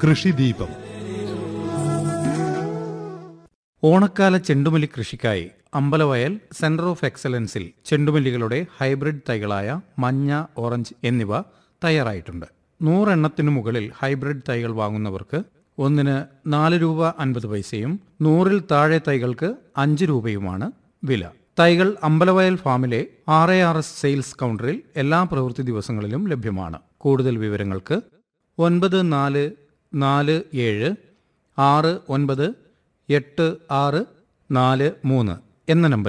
കൃഷിദീപം ഓണക്കാല ചെണ്ടുമല്ലി കൃഷിക്കായി അമ്പലവയൽ സെന്റർ ഓഫ് എക്സലൻസിൽ ചെണ്ടുമല്ലികളുടെ ഹൈബ്രിഡ് തൈകളായ മഞ്ഞ ഓറഞ്ച് എന്നിവ തയ്യാറായിട്ടുണ്ട് നൂറെണ്ണത്തിനു മുകളിൽ ഹൈബ്രിഡ് തൈകൾ വാങ്ങുന്നവർക്ക് ഒന്നിന് നാല് രൂപ അൻപത് പൈസയും നൂറിൽ താഴെ തൈകൾക്ക് അഞ്ച് രൂപയുമാണ് വില തൈകൾ അമ്പലവയൽ ഫാമിലെ R A R S sales കൗണ്ടറിൽ എല്ലാ പ്രവൃത്തി ദിവസങ്ങളിലും ലഭ്യമാണ് കൂടുതൽ വിവരങ്ങൾക്ക് ഒൻപത് നാല് നാല് ഏഴ് ആറ് ഒൻപത് എട്ട് ആറ് നാല് മൂന്ന് എന്ന നമ്പറിൽ